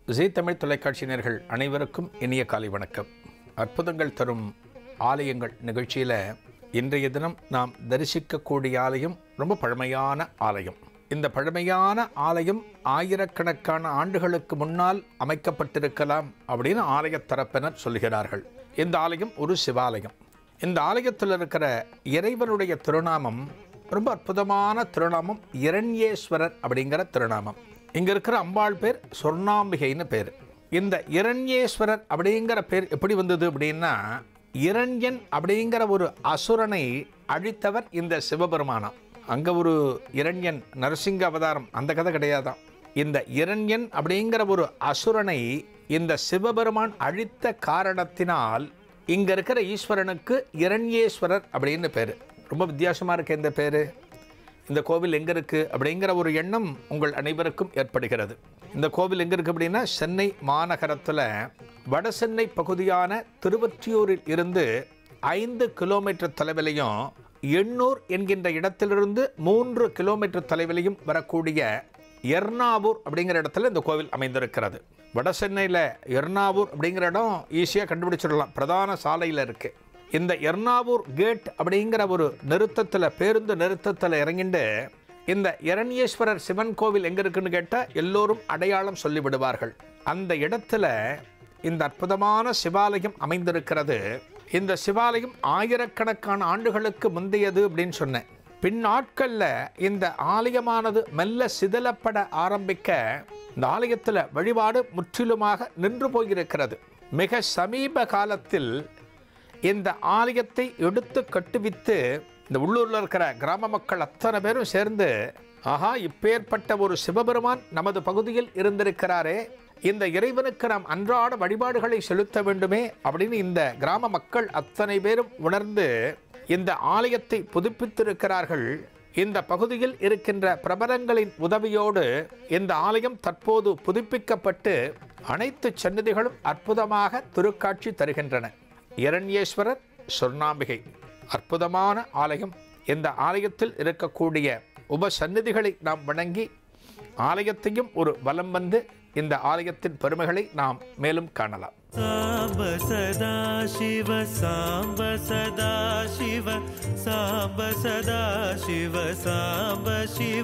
ஜீ தமிழ் தொலைக்காட்சியினர்கள் அனைவருக்கும் இனிய காலை வணக்கம் அற்புதங்கள் தரும் ஆலயங்கள் நிகழ்ச்சியில் இன்றைய தினம் நாம் தரிசிக்கக்கூடிய ஆலயம் ரொம்ப பழமையான ஆலயம் இந்த பழமையான ஆலயம் ஆயிரக்கணக்கான ஆண்டுகளுக்கு முன்னால் அமைக்கப்பட்டிருக்கலாம் அப்படின்னு ஆலய தரப்பினர் சொல்கிறார்கள் இந்த ஆலயம் ஒரு சிவாலயம் இந்த ஆலயத்தில் இருக்கிற இறைவனுடைய திருநாமம் ரொம்ப அற்புதமான திருநாமம் இரண்யேஸ்வரர் அப்படிங்கிற திருநாமம் இங்க இருக்கிற அம்பாள் பேர் சொர்ணாம்பிகைன்னு பேர் இந்த இரண்யேஸ்வரர் அப்படிங்கிற பேர் எப்படி வந்தது அப்படின்னா இரண்யன் அப்படிங்கிற ஒரு அசுரனை அழித்தவர் இந்த சிவபெருமானம் அங்க ஒரு இரண்யன் நரசிங்க அவதாரம் அந்த கதை கிடையாதான் இந்த இரண்யன் அப்படிங்கிற ஒரு அசுரனை இந்த சிவபெருமான் அழித்த காரணத்தினால் இங்க இருக்கிற ஈஸ்வரனுக்கு இரண்யேஸ்வரர் அப்படின்னு பேர் ரொம்ப வித்தியாசமா இருக்கு இந்த பேரு இந்த கோவில் எங்கே இருக்குது அப்படிங்கிற ஒரு எண்ணம் உங்கள் அனைவருக்கும் ஏற்படுகிறது இந்த கோவில் எங்கே இருக்குது அப்படின்னா சென்னை மாநகரத்தில் வட சென்னை பகுதியான திருவொற்றியூரில் இருந்து ஐந்து கிலோமீட்டர் தொலைவிலையும் எண்ணூர் என்கின்ற இடத்திலிருந்து மூன்று கிலோமீட்டர் தொலைவிலையும் வரக்கூடிய எர்ணாவூர் அப்படிங்கிற இடத்துல இந்த கோவில் அமைந்திருக்கிறது வட சென்னையில் எர்ணாவூர் அப்படிங்கிற இடம் ஈஸியாக கண்டுபிடிச்சிடலாம் பிரதான சாலையில் இருக்குது இந்த எர்ணாவூர் கேட் அப்படிங்கிற ஒரு நிறுத்தத்தில் பேருந்து நிறுத்தத்தில் இறங்கிண்டு இந்த இரண்யேஸ்வரர் சிவன் கோவில் எங்கே இருக்குன்னு கேட்டால் எல்லோரும் அடையாளம் சொல்லிவிடுவார்கள் அந்த இடத்துல இந்த அற்புதமான சிவாலயம் அமைந்திருக்கிறது இந்த சிவாலயம் ஆயிரக்கணக்கான ஆண்டுகளுக்கு முந்தையது அப்படின்னு சொன்னேன் பின் நாட்களில் இந்த ஆலயமானது மெல்ல சிதலப்பட ஆரம்பிக்க இந்த ஆலயத்தில் வழிபாடு முற்றிலுமாக நின்று போயிருக்கிறது மிக சமீப காலத்தில் இந்த ஆலயத்தை எடுத்து கட்டுவித்து இந்த உள்ளூரில் இருக்கிற கிராம மக்கள் அத்தனை பேரும் சேர்ந்து ஆஹா இப்பேற்பட்ட ஒரு சிவபெருமான் நமது பகுதியில் இருந்திருக்கிறாரே இந்த இறைவனுக்கு நாம் அன்றாட வழிபாடுகளை செலுத்த வேண்டுமே அப்படின்னு இந்த கிராம மக்கள் அத்தனை பேரும் உணர்ந்து இந்த ஆலயத்தை புதுப்பித்திருக்கிறார்கள் இந்த பகுதியில் இருக்கின்ற பிரபலங்களின் உதவியோடு இந்த ஆலயம் தற்போது புதுப்பிக்கப்பட்டு அனைத்து சன்னதிகளும் அற்புதமாக திருக்காட்சி தருகின்றன இரண்யேஸ்வரர் சொர்ணாம்பிகை அற்புதமான ஆலயம் இந்த ஆலயத்தில் இருக்கக்கூடிய உபசந்நிதிகளை நாம் வணங்கி ஆலயத்தையும் ஒரு வலம் வந்து இந்த ஆலயத்தின் பெருமைகளை நாம் மேலும் காணலாம் साम्ब सदा शिव साम्ब सदा शिव साम्ब सदा शिव साम्ब शिव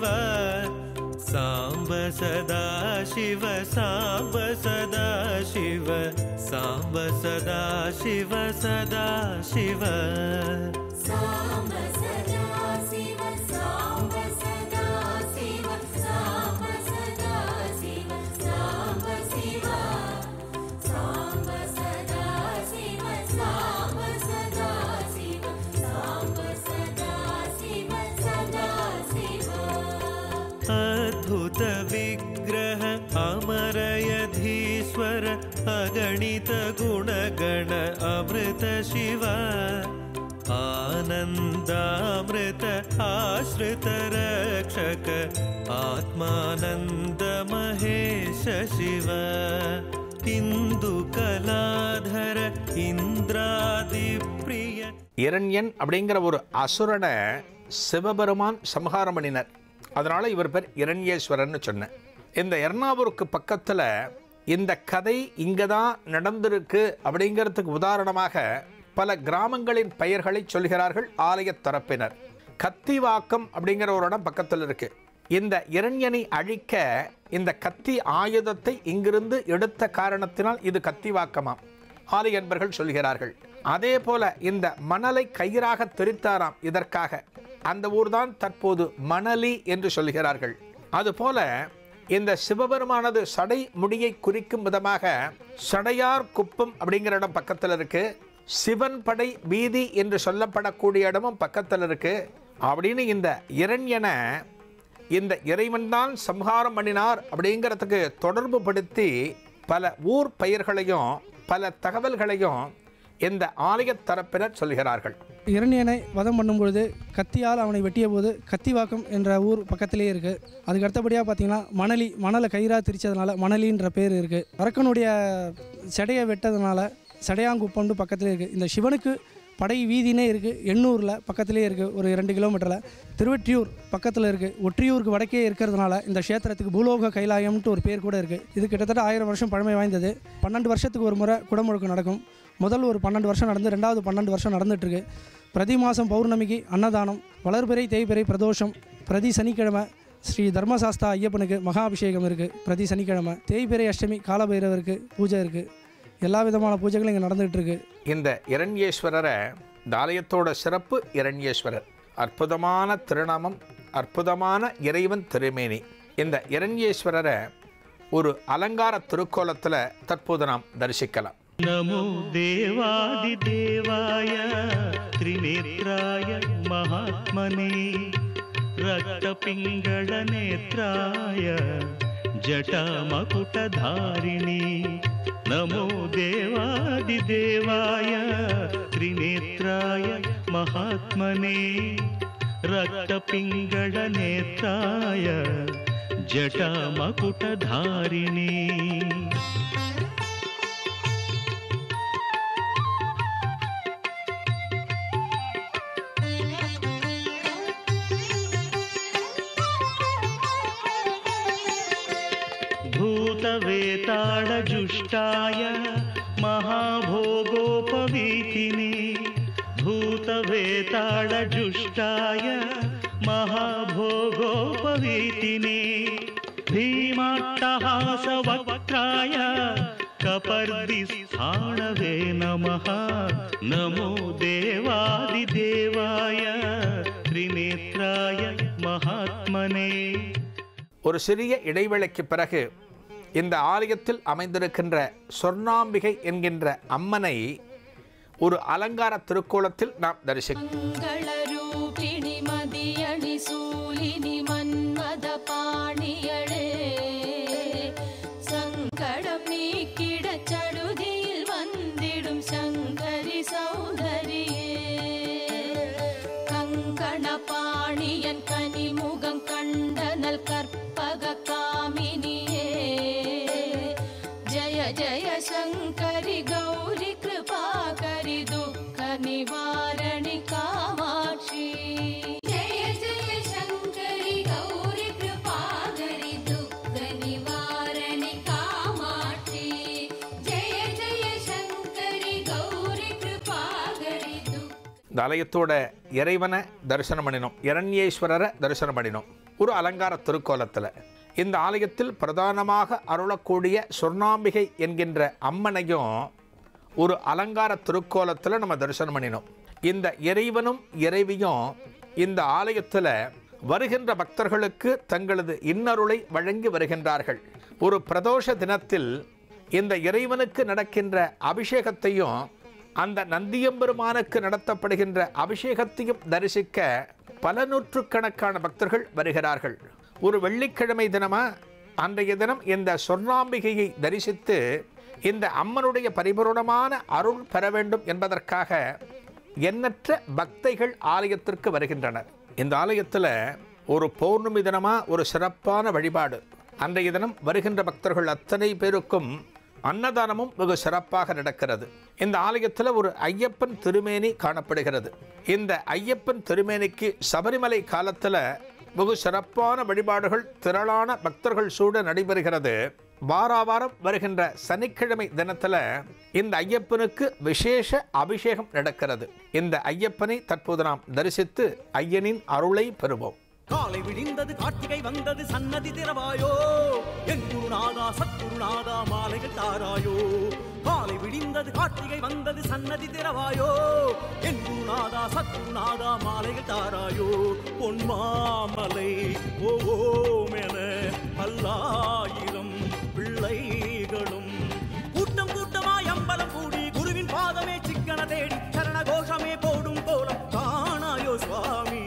साम्ब सदा शिव साम्ब सदा शिव साम्ब सदा शिव सदा शिव साम्ब सदा शिव साम्ब सदा शिव साम्ब सदा शिव साम्ब शिव साम्ब सदा शिव साम्ब सदा शिव साम्ब सदा शिव सदा शिव अद्भुत विग्रह अमरयधीश्वर अगणित गुणगण अमृत शिव आनन्दामृत आश्रित रक्षक आत्मानन्द महेश शिव इन्दुकलाधर इन्द्रादिप्रिय இரண்யன் அப்படிங்கிற ஒரு அசுரனை சிவபெருமான் சம்ஹாரம் பண்ணினார் அதனால இவர் பேர் இரண்யேஸ்வரர்னு சொன்னேன் இந்த எர்ணாவூருக்கு பக்கத்தில் இந்த கதை இங்கே தான் நடந்திருக்கு அப்படிங்கிறதுக்கு உதாரணமாக பல கிராமங்களின் பெயர்களை சொல்கிறார்கள் ஆலய தரப்பினர் கத்திவாக்கம் அப்படிங்கிற ஒரு இடம் பக்கத்தில் இருக்கு இந்த இரண்யனை அழிக்க இந்த கத்தி ஆயுதத்தை இங்கிருந்து எடுத்த காரணத்தினால் இது கத்திவாக்கமாம் ஆலய என்பர்கள் சொல்கிறார்கள் அதே போல இந்த மணலை கயிறாக தெரித்தாராம் இதற்காக அந்த ஊர்தான் தற்போது மணலி என்று சொல்கிறார்கள் அதுபோல இந்த சிவபெருமானது சடை முடியை குறிக்கும் விதமாக சடையார் குப்பம் அப்படிங்கிற இடம் பக்கத்தில் இருக்கு சிவன் படை வீதி என்று சொல்லப்படக்கூடிய இடமும் பக்கத்தில் இருக்கு அப்படின்னு இந்த இரண்யனை இந்த இறைவன் தான் சம்ஹாரம் பண்ணினார் அப்படிங்கிறதுக்கு தொடர்பு படுத்தி பல ஊர் பெயர்களையும் பல தகவல்களையும் இந்த ஆலய தரப்பினர் சொல்கிறார்கள் இரணியனை வதம் பண்ணும்பொழுது கத்தியால் அவனை வெட்டிய போது கத்திவாக்கம் என்ற ஊர் பக்கத்திலே இருக்குது அதுக்கு அடுத்தபடியாக பார்த்தீங்கன்னா மணலி மணலை கயிறாக திரிச்சதுனால மணலின்ற பேர் இருக்குது அரக்கனுடைய சடையை வெட்டதுனால சடையாங்குப்பம்னு பக்கத்திலே இருக்குது இந்த சிவனுக்கு படை வீதினே இருக்குது எண்ணூரில் பக்கத்துலேயே இருக்குது ஒரு ரெண்டு கிலோமீட்டரில் திருவெற்றியூர் பக்கத்தில் இருக்குது ஒற்றியூருக்கு வடக்கே இருக்கிறதுனால இந்த க்ஷேத்திரத்துக்கு பூலோக கைலாயம்ன்ட்டு ஒரு பேர் கூட இருக்குது இது கிட்டத்தட்ட ஆயிரம் வருஷம் பழமை வாய்ந்தது பன்னெண்டு வருஷத்துக்கு ஒரு முறை குடமுழுக்கு நடக்கும் முதல் ஒரு பன்னெண்டு வருஷம் நடந்து ரெண்டாவது பன்னெண்டு வருஷம் நடந்துகிட்ருக்கு பிரதி மாதம் பௌர்ணமிக்கு அன்னதானம் வளர்பிறை தேய்பிறை பிரதோஷம் பிரதி சனிக்கிழமை ஸ்ரீ தர்மசாஸ்தா ஐயப்பனுக்கு மகா அபிஷேகம் இருக்குது பிரதி சனிக்கிழமை தேய்பிறை அஷ்டமி காலபைரவருக்கு பூஜை இருக்குது எல்லா விதமான பூஜைகளும் இங்கே நடந்துகிட்டு இருக்கு இந்த இரண்யேஸ்வரரை இந்த ஆலயத்தோட சிறப்பு இரண்யேஸ்வரர் அற்புதமான திருநாமம் அற்புதமான இறைவன் திருமேனி இந்த இரண்யேஸ்வரரை ஒரு அலங்கார திருக்கோலத்தில் தற்போது நாம் தரிசிக்கலாம் नमो देवादिदेवाय त्रिनेत्राय महात्मने रक्तपिङ्गळनेत्राय जटामकुटधारिणे नमो देवादिदेवाय त्रिनेत्राय महात्मने रक्तपिङ्गळनेत्राय जटामकुटधारिणे भूतवेताडजुष्टाय महाभोगोपवीतिने भूतवेताडजुष्टाय महाभोगोपवीतिने भीमाट्टहासवक्त्राय कपर्दिस्थाणवे नमः नमो देवादिदेवाय त्रिनेत्राय महात्मने ஒரு சிறிய இடைவேளைக்கு பிறகு இந்த ஆலயத்தில் அமைந்திருக்கின்ற சொர்ணாம்பிகை என்கின்ற அம்மனை ஒரு அலங்கார திருக்கோலத்தில் நாம் தரிசிக்கிறோம் மங்களரூபிணி மதியணி சூலினி மன்மத பாணியளே சங்கடம் நீக்கிடச் சடுதியில் வந்திடும் சங்கரி சௌந்தரியே கங்கண பாணியன் கனிமுகம் கண்டனல் கற்பக காமினியே ஜய ஜய சங்கரி கௌரி கிருபாகரி துக்க நிவாரணி காமாட்சி ஜய ஜய சங்கரி கௌரி கிருபாகரி துக்க நிவாரணி காமாட்சி ஜய ஜய சங்கரி கௌரி கிருபாகரி துக்க இந்த ஆலயத்தோட இறைவனை தரிசனம் பண்ணினோம் இரண்யேஸ்வரரை தரிசனம் பண்ணினோம் ஒரு அலங்கார திருக்கோலத்தில் இந்த ஆலயத்தில் பிரதானமாக அருளக்கூடிய சொர்ணாம்பிகை என்கின்ற அம்மனையும் ஒரு அலங்கார திருக்கோலத்தில் நம்ம தரிசனம் பண்ணினோம் இந்த இறைவனும் இறைவியும் இந்த ஆலயத்தில் வருகின்ற பக்தர்களுக்கு தங்களது இன்னருளை வழங்கி வருகின்றார்கள் ஒரு பிரதோஷ தினத்தில் இந்த இறைவனுக்கு நடக்கின்ற அபிஷேகத்தையும் அந்த நந்தியம்பெருமானுக்கு நடத்தப்படுகின்ற அபிஷேகத்தையும் தரிசிக்க பல நூற்றுக்கணக்கான பக்தர்கள் வருகிறார்கள் ஒரு வெள்ளிக்கிழமை தினமா அன்றைய தினம் இந்த சொர்ணாம்பிகையை தரிசித்து இந்த அம்மனுடைய பரிபூரணமான அருள் பெற வேண்டும் என்பதற்காக எண்ணற்ற பக்தைகள் ஆலயத்திற்கு வருகின்றனர் இந்த ஆலயத்தில் ஒரு பௌர்ணமி தினமாக ஒரு சிறப்பான வழிபாடு அன்றைய தினம் வருகின்ற பக்தர்கள் அத்தனை பேருக்கும் அன்னதானமும் வெகு சிறப்பாக நடக்கிறது இந்த ஆலயத்தில் ஒரு ஐயப்பன் திருமேனி காணப்படுகிறது இந்த ஐயப்பன் திருமேனிக்கு சபரிமலை காலத்தில் வெகு சிறப்பான வழிபாடுகள் திரளான பக்தர்கள் சூட நடைபெறுகிறது வாராவாரம் வருகின்ற சனிக்கிழமை தினத்தில் இந்த ஐயப்பனுக்கு விசேஷ அபிஷேகம் நடக்கிறது இந்த ஐயப்பனை தற்போது நாம் தரிசித்து ஐயனின் அருளை பெறுவோம் காலை விடிந்தது கார்த்திகை வந்தது சன்னதி திறவாயோ என் குருநாதா சத்குருநாதா மாலைகள் தாராயோ காலை விடிந்தது கார்த்திகை வந்தது சன்னதி திறவாயோ என் குருநாதா சத்குருநாதா மாலைகள் தாராயோ பொன்மாமலை ஓமென பல்லாயிரம் பிள்ளைகளும் கூட்டம் கூட்டமாய் அம்பலம் கூடி குருவின் பாதமே சிக்கன தேடி சரண கோஷமே போடும் கோலம் காணாயோ சுவாமி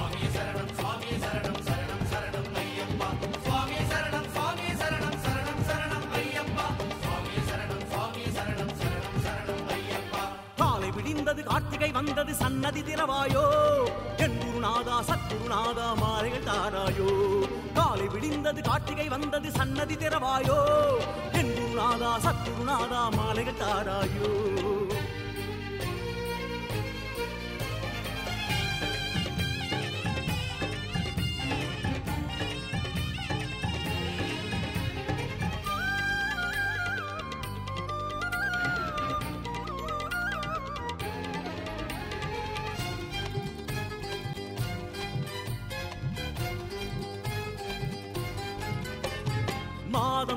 காலை விடிந்தது கார்த்திகை வந்தது சன்னதி திறவாயோ என் குருநாதா சத்குருநாதா மாலைகள் தாராயோ காலை விடிந்தது கார்த்திகை வந்தது சன்னதி திறவாயோ என் குருநாதா சத்குருநாதா மாலைகள் தாராயோ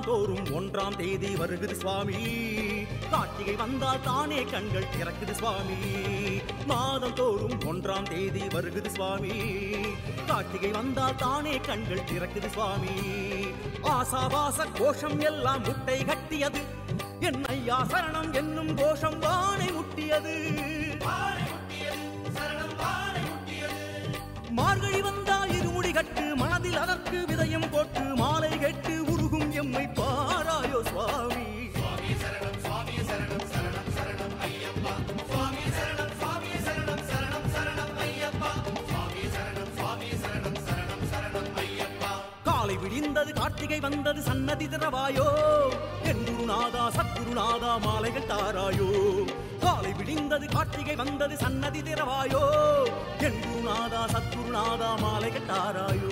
தோறும் ஒன்றாம் தேதி வருகுது சுவாமி கார்த்திகை வந்தால் தானே கண்கள் திறக்குது சுவாமி மாதம் தோறும் ஒன்றாம் தேதி வருகுது சுவாமி கார்த்திகை வந்தால் தானே கண்கள் திறக்குது சுவாமி ஆசாபாச கோஷம் எல்லாம் முட்டை கட்டியது என் ஐயா சரணம் என்னும் கோஷம் வானை முட்டியது மார்கழி வந்தால் இருமுடி கட்டு மனதில் அதற்கு விதயம் போட்டு மாலை கட்டு உருகும் எம்மை பாராயோ சுவாமி காலை விடிந்தது கார்த்திகை வந்தது சன்னதி திறவாயோ என் குருநாதா சத்குருநாதா மாலைகள் தாராயோ காலை விடிந்தது கார்த்திகை வந்தது சன்னதி திறவாயோ என் குருநாதா சத்குருநாதா மாலைகள் தாராயோ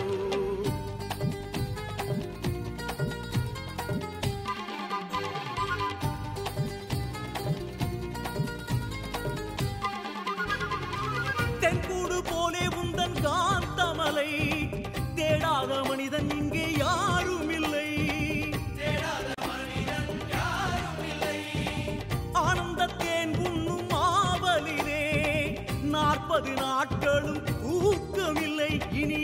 தென்கூடு போலே உந்தன் காந்தமலை தேடாத மனிதன் இங்கே யாரும் இல்லை ஆனந்தத்தேன் உண்ணும் ஆவலிலே நாற்பது நாட்களும் தூக்கமில்லை இனி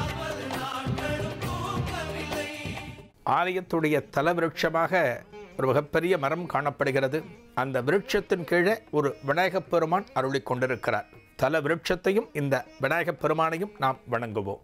ஆலயத்துடைய தல விருட்சமாக ஒரு மிகப்பெரிய மரம் காணப்படுகிறது அந்த விருட்சத்தின் கீழே ஒரு விநாயகப் பெருமான் அருளிக் கொண்டிருக்கிறார் தல விருட்சத்தையும் இந்த விநாயகப் பெருமானையும் நாம் வணங்குவோம்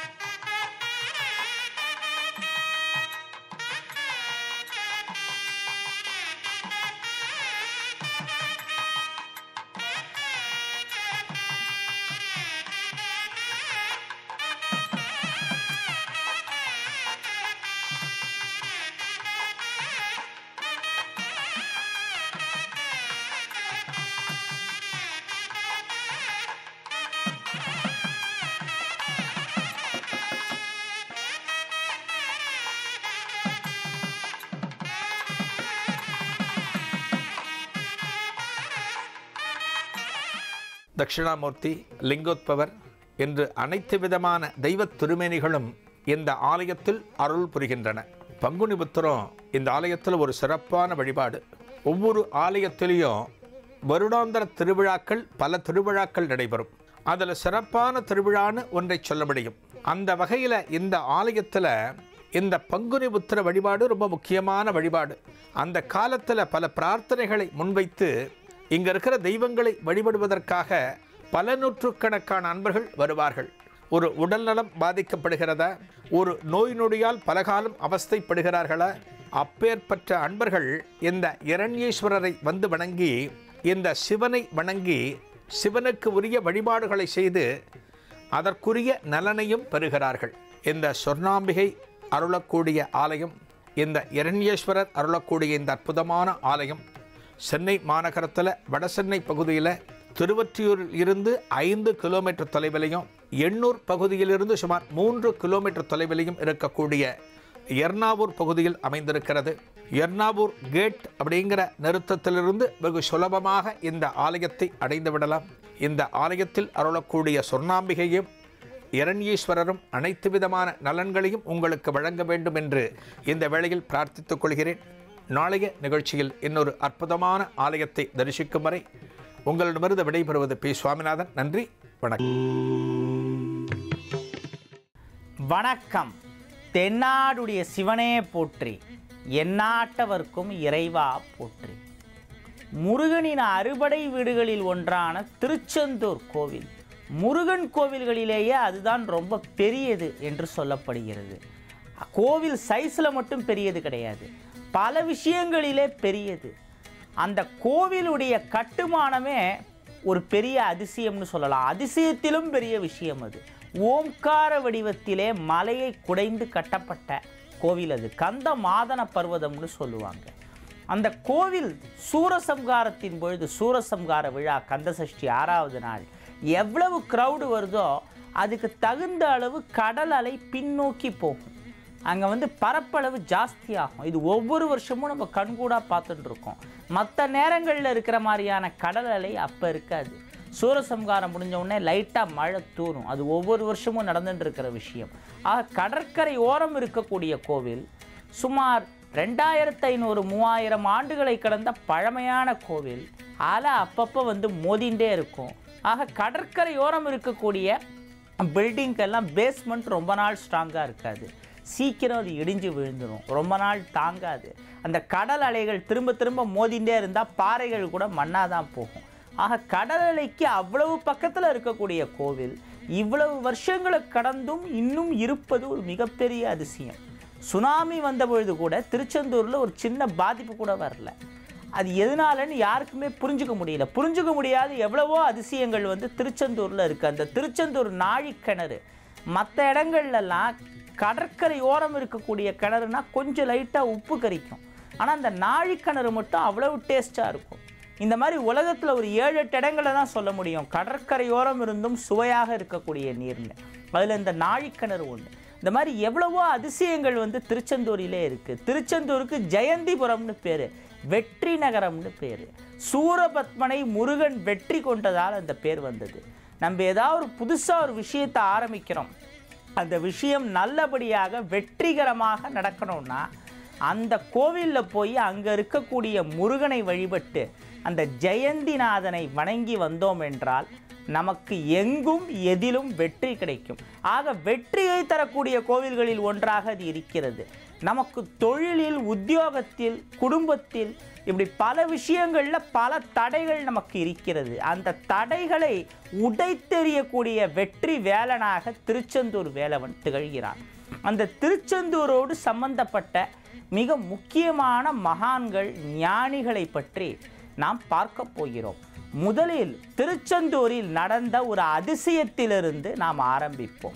தட்சிணாமூர்த்தி லிங்கோத்பவர் என்று அனைத்து விதமான தெய்வத் திருமேனிகளும் இந்த ஆலயத்தில் அருள் புரிகின்றன பங்குனி புத்திரம் இந்த ஆலயத்தில் ஒரு சிறப்பான வழிபாடு ஒவ்வொரு ஆலயத்திலையும் வருடாந்திர திருவிழாக்கள் பல திருவிழாக்கள் நடைபெறும் அதில் சிறப்பான திருவிழான்னு ஒன்றை சொல்ல முடியும் அந்த வகையில் இந்த ஆலயத்தில் இந்த பங்குனி புத்திர வழிபாடு ரொம்ப முக்கியமான வழிபாடு அந்த காலத்தில் பல பிரார்த்தனைகளை முன்வைத்து இங்க இருக்கிற தெய்வங்களை வழிபடுவதற்காக பல நூற்றுக்கணக்கான அன்பர்கள் வருவார்கள் ஒரு உடல்நலம் பாதிக்கப்படுகிறதா ஒரு நோய் நொடியால் பலகாலம் அவஸ்தைப்படுகிறார்களா அப்பேற்பட்ட அன்பர்கள் இந்த இரண்யேஸ்வரரை வந்து வணங்கி இந்த சிவனை வணங்கி சிவனுக்கு உரிய வழிபாடுகளை செய்து அதற்குரிய நலனையும் பெறுகிறார்கள் இந்த சொர்ணாம்பிகை அருளக்கூடிய ஆலயம் இந்த இரண்யேஸ்வரர் அருளக்கூடிய இந்த அற்புதமான ஆலயம் சென்னை மாநகரத்தில் வடசென்னை பகுதியில் திருவொற்றியூரில் இருந்து ஐந்து கிலோமீட்டர் தொலைவிலையும் எண்ணூர் பகுதியிலிருந்து சுமார் மூன்று கிலோமீட்டர் தொலைவிலையும் இருக்கக்கூடிய எர்ணாவூர் பகுதியில் அமைந்திருக்கிறது எர்ணாவூர் கேட் அப்படிங்கிற நிறுத்தத்திலிருந்து வெகு சுலபமாக இந்த ஆலயத்தை அடைந்து விடலாம் இந்த ஆலயத்தில் அருளக்கூடிய சொர்ணாம்பிகையும் இரண்யீஸ்வரரும் அனைத்து விதமான நலன்களையும் உங்களுக்கு வழங்க வேண்டும் என்று இந்த வேளையில் பிரார்த்தித்துக் கொள்கிறேன் நாளைய நிகழ்ச்சியில் இன்னொரு அற்புதமான ஆலயத்தை தரிசிக்கும் வரை உங்களிடமிருந்து விடைபெறுவது பி சுவாமிநாதன் நன்றி வணக்கம் வணக்கம் தென்னாடுடைய சிவனே போற்றி எந்நாட்டவர்க்கும் இறைவா போற்றி முருகனின் அறுபடை வீடுகளில் ஒன்றான திருச்செந்தூர் கோவில் முருகன் கோவில்களிலேயே அதுதான் ரொம்ப பெரியது என்று சொல்லப்படுகிறது கோவில் சைஸில் மட்டும் பெரியது கிடையாது பல விஷயங்களிலே பெரியது அந்த கோவிலுடைய கட்டுமானமே ஒரு பெரிய அதிசயம்னு சொல்லலாம் அதிசயத்திலும் பெரிய விஷயம் அது ஓம்கார வடிவத்திலே மலையை குடைந்து கட்டப்பட்ட கோவில் அது கந்த மாதன பர்வதம்னு சொல்லுவாங்க அந்த கோவில் சூரசம்காரத்தின் பொழுது சூரசம்கார விழா கந்தசஷ்டி ஆறாவது நாள் எவ்வளவு க்ரௌடு வருதோ அதுக்கு தகுந்த அளவு கடல் அலை பின்னோக்கி போகும் அங்கே வந்து பரப்பளவு ஜாஸ்தி ஆகும் இது ஒவ்வொரு வருஷமும் நம்ம கண்கூடாக பார்த்துட்டு இருக்கோம் மற்ற நேரங்களில் இருக்கிற மாதிரியான கடல் அலை அப்போ இருக்காது சூரசம்காரம் முடிஞ்ச உடனே லைட்டாக மழை தூரும் அது ஒவ்வொரு வருஷமும் நடந்துட்டு இருக்கிற விஷயம் ஆக கடற்கரை ஓரம் இருக்கக்கூடிய கோவில் சுமார் ரெண்டாயிரத்து ஐநூறு மூவாயிரம் ஆண்டுகளை கடந்த பழமையான கோவில் அலை அப்பப்போ வந்து மோதிண்டே இருக்கும் ஆக கடற்கரையோரம் இருக்கக்கூடிய பில்டிங்கெல்லாம் பேஸ்மெண்ட் ரொம்ப நாள் ஸ்ட்ராங்காக இருக்காது சீக்கிரம் அது இடிஞ்சு விழுந்துடும் ரொம்ப நாள் தாங்காது அந்த கடல் அலைகள் திரும்ப திரும்ப மோதிண்டே இருந்தால் பாறைகள் கூட மண்ணாக தான் போகும் ஆக கடல் அலைக்கு அவ்வளவு பக்கத்தில் இருக்கக்கூடிய கோவில் இவ்வளவு வருஷங்களை கடந்தும் இன்னும் இருப்பது ஒரு மிகப்பெரிய அதிசயம் சுனாமி வந்த பொழுது கூட திருச்செந்தூரில் ஒரு சின்ன பாதிப்பு கூட வரல அது எதனாலன்னு யாருக்குமே புரிஞ்சுக்க முடியல புரிஞ்சுக்க முடியாத எவ்வளவோ அதிசயங்கள் வந்து திருச்செந்தூரில் இருக்குது அந்த திருச்செந்தூர் நாழிக்கிணறு மற்ற இடங்கள்லாம் கடற்கரை ஓரம் இருக்கக்கூடிய கிணறுனா கொஞ்சம் லைட்டாக உப்பு கரிக்கும் ஆனால் அந்த நாழிக்கிணறு மட்டும் அவ்வளவு டேஸ்ட்டாக இருக்கும் இந்த மாதிரி உலகத்தில் ஒரு ஏழு எட்டு இடங்களை தான் சொல்ல முடியும் கடற்கரையோரம் இருந்தும் சுவையாக இருக்கக்கூடிய நீர்னு அதில் இந்த நாழிக்கிணறு ஒன்று இந்த மாதிரி எவ்வளவோ அதிசயங்கள் வந்து திருச்செந்தூரிலே இருக்குது திருச்செந்தூருக்கு ஜெயந்திபுரம்னு பேர் வெற்றி நகரம்னு பேர் சூரபத்மனை முருகன் வெற்றி கொண்டதால் அந்த பேர் வந்தது நம்ம ஏதாவது ஒரு புதுசாக ஒரு விஷயத்தை ஆரம்பிக்கிறோம் அந்த விஷயம் நல்லபடியாக வெற்றிகரமாக நடக்கணும்னா அந்த கோவிலில் போய் அங்கே இருக்கக்கூடிய முருகனை வழிபட்டு அந்த ஜெயந்திநாதனை வணங்கி வந்தோம் என்றால் நமக்கு எங்கும் எதிலும் வெற்றி கிடைக்கும் ஆக வெற்றியை தரக்கூடிய கோவில்களில் ஒன்றாக அது இருக்கிறது நமக்கு தொழிலில் உத்தியோகத்தில் குடும்பத்தில் இப்படி பல விஷயங்களில் பல தடைகள் நமக்கு இருக்கிறது அந்த தடைகளை உடைத்தெறியக்கூடிய வெற்றி வேலனாக திருச்செந்தூர் வேலவன் திகழ்கிறான் அந்த திருச்செந்தூரோடு சம்பந்தப்பட்ட மிக முக்கியமான மகான்கள் ஞானிகளை பற்றி நாம் பார்க்க போகிறோம் முதலில் திருச்செந்தூரில் நடந்த ஒரு அதிசயத்திலிருந்து நாம் ஆரம்பிப்போம்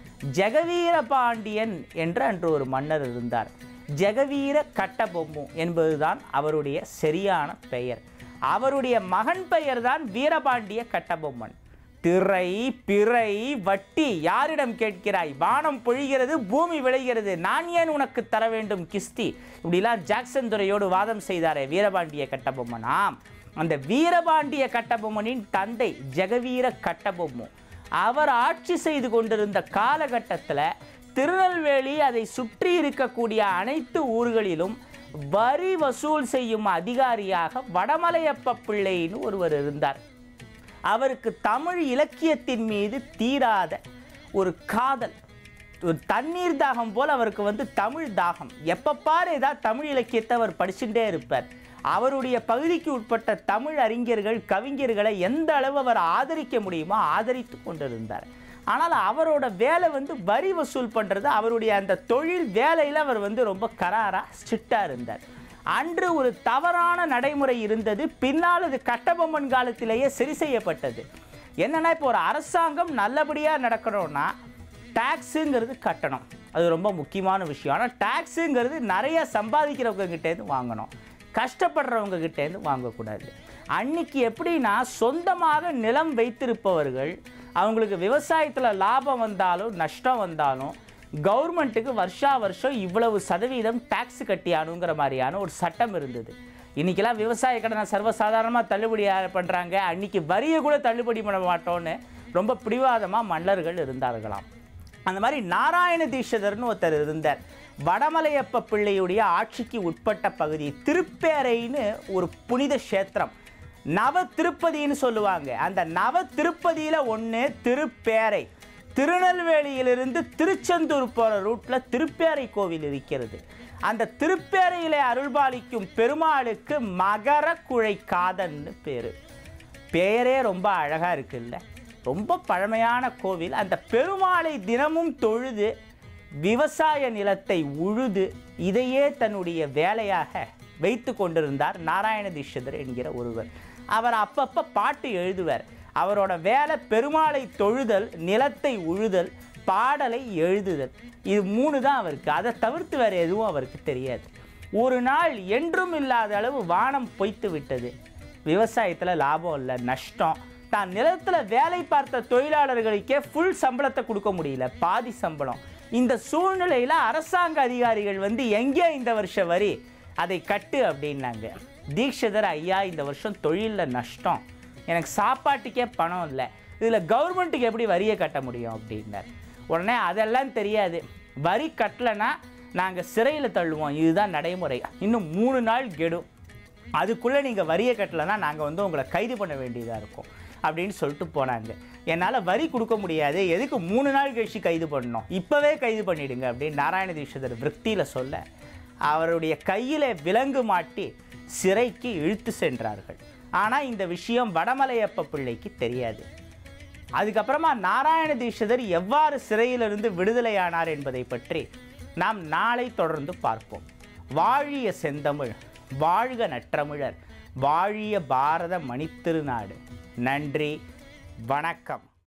ஜெகவீர பாண்டியன் என்ற அன்று ஒரு மன்னர் இருந்தார் ஜெகவீர கட்டபொம்மு என்பதுதான் அவருடைய சரியான பெயர் அவருடைய மகன் பெயர்தான் வீரபாண்டிய கட்டபொம்மன் திரை பிறை வட்டி யாரிடம் கேட்கிறாய் வானம் பொழிகிறது பூமி விளைகிறது நான் ஏன் உனக்கு தர வேண்டும் கிஸ்தி இப்படிலாம் ஜாக்சன் துறையோடு வாதம் செய்தாரே வீரபாண்டிய கட்டபொம்மன் ஆம் அந்த வீரபாண்டிய கட்டபொம்மனின் தந்தை ஜெகவீர கட்டபொம்மு அவர் ஆட்சி செய்து கொண்டிருந்த காலகட்டத்தில் திருநெல்வேலி அதை சுற்றி இருக்கக்கூடிய அனைத்து ஊர்களிலும் வரி வசூல் செய்யும் அதிகாரியாக வடமலையப்ப பிள்ளைன்னு ஒருவர் இருந்தார் அவருக்கு தமிழ் இலக்கியத்தின் மீது தீராத ஒரு காதல் ஒரு தண்ணீர் தாகம் போல் அவருக்கு வந்து தமிழ் தாகம் எப்போ பாரு ஏதாவது தமிழ் இலக்கியத்தை அவர் படிச்சுட்டே இருப்பார் அவருடைய பகுதிக்கு உட்பட்ட தமிழ் அறிஞர்கள் கவிஞர்களை எந்த அளவு அவர் ஆதரிக்க முடியுமோ ஆதரித்து கொண்டிருந்தார் ஆனால் அவரோட வேலை வந்து வரி வசூல் பண்ணுறது அவருடைய அந்த தொழில் வேலையில் அவர் வந்து ரொம்ப கராராக ஸ்ட்ரிக்டாக இருந்தார் அன்று ஒரு தவறான நடைமுறை இருந்தது பின்னால் அது கட்டபொம்மன் காலத்திலேயே சரி செய்யப்பட்டது என்னன்னா இப்போ ஒரு அரசாங்கம் நல்லபடியாக நடக்கணும்னா டேக்ஸுங்கிறது கட்டணும் அது ரொம்ப முக்கியமான விஷயம் ஆனால் டேக்ஸுங்கிறது நிறைய சம்பாதிக்கிறவங்க கிட்டேருந்து வாங்கணும் கஷ்டப்படுறவங்க கிட்டேருந்து வாங்கக்கூடாது அன்னைக்கு எப்படின்னா சொந்தமாக நிலம் வைத்திருப்பவர்கள் அவங்களுக்கு விவசாயத்தில் லாபம் வந்தாலும் நஷ்டம் வந்தாலும் கவர்மெண்ட்டுக்கு வருஷா வருஷம் இவ்வளவு சதவீதம் டேக்ஸ் கட்டியானுங்கிற மாதிரியான ஒரு சட்டம் இருந்தது இன்றைக்கெல்லாம் விவசாய கடனை சர்வசாதாரணமாக தள்ளுபடி பண்ணுறாங்க அன்னைக்கு வரியை கூட தள்ளுபடி பண்ண மாட்டோன்னு ரொம்ப பிடிவாதமாக மன்னர்கள் இருந்தார்களாம் அந்த மாதிரி நாராயண தீட்சிதர்னு ஒருத்தர் இருந்தார் வடமலையப்ப பிள்ளையுடைய ஆட்சிக்கு உட்பட்ட பகுதி திருப்பேரைன்னு ஒரு புனித க்ஷேத்திரம் நவ திருப்பதின்னு சொல்லுவாங்க அந்த நவ திருப்பதியில் ஒன்று திருப்பேரை திருநெல்வேலியிலிருந்து திருச்செந்தூர் போகிற ரூட்டில் திருப்பேரை கோவில் இருக்கிறது அந்த திருப்பேரையிலே அருள்பாலிக்கும் பெருமாளுக்கு மகர குழை காதன்னு பேர் பெயரே ரொம்ப அழகாக இருக்குல்ல ரொம்ப பழமையான கோவில் அந்த பெருமாளை தினமும் தொழுது விவசாய நிலத்தை உழுது இதையே தன்னுடைய வேலையாக வைத்து கொண்டிருந்தார் நாராயண தீட்சிதர் என்கிற ஒருவர் அவர் அப்பப்போ பாட்டு எழுதுவார் அவரோட வேலை பெருமாளை தொழுதல் நிலத்தை உழுதல் பாடலை எழுதுதல் இது மூணு தான் அவருக்கு அதை தவிர்த்து வேறு எதுவும் அவருக்கு தெரியாது ஒரு நாள் என்றும் இல்லாத அளவு வானம் பொய்த்து விட்டது விவசாயத்தில் லாபம் இல்லை நஷ்டம் தான் நிலத்தில் வேலை பார்த்த தொழிலாளர்களுக்கே ஃபுல் சம்பளத்தை கொடுக்க முடியல பாதி சம்பளம் இந்த சூழ்நிலையில் அரசாங்க அதிகாரிகள் வந்து எங்கே இந்த வருஷம் வரி அதை கட்டு அப்படின்னாங்க தீட்சிதர் ஐயா இந்த வருஷம் தொழிலில் நஷ்டம் எனக்கு சாப்பாட்டுக்கே பணம் இல்லை இதில் கவர்மெண்ட்டுக்கு எப்படி வரியை கட்ட முடியும் அப்படின்னார் உடனே அதெல்லாம் தெரியாது வரி கட்டலைன்னா நாங்கள் சிறையில் தள்ளுவோம் இதுதான் நடைமுறை இன்னும் மூணு நாள் கெடும் அதுக்குள்ளே நீங்கள் வரியை கட்டலைன்னா நாங்கள் வந்து உங்களை கைது பண்ண வேண்டியதாக இருக்கும் அப்படின்னு சொல்லிட்டு போனாங்க என்னால் வரி கொடுக்க முடியாது எதுக்கு மூணு நாள் கழிச்சு கைது பண்ணணும் இப்போவே கைது பண்ணிடுங்க அப்படின்னு நாராயண தீட்சிதர் விற்த்தியில் சொல்ல அவருடைய கையில் விலங்கு மாட்டி சிறைக்கு இழுத்து சென்றார்கள் ஆனால் இந்த விஷயம் வடமலையப்ப பிள்ளைக்கு தெரியாது அதுக்கப்புறமா நாராயண தீட்சிதர் எவ்வாறு சிறையிலிருந்து விடுதலையானார் என்பதை பற்றி நாம் நாளை தொடர்ந்து பார்ப்போம் வாழிய செந்தமிழ் வாழ்க நற்றமிழர் வாழிய பாரத மணித்திருநாடு நன்றி வணக்கம்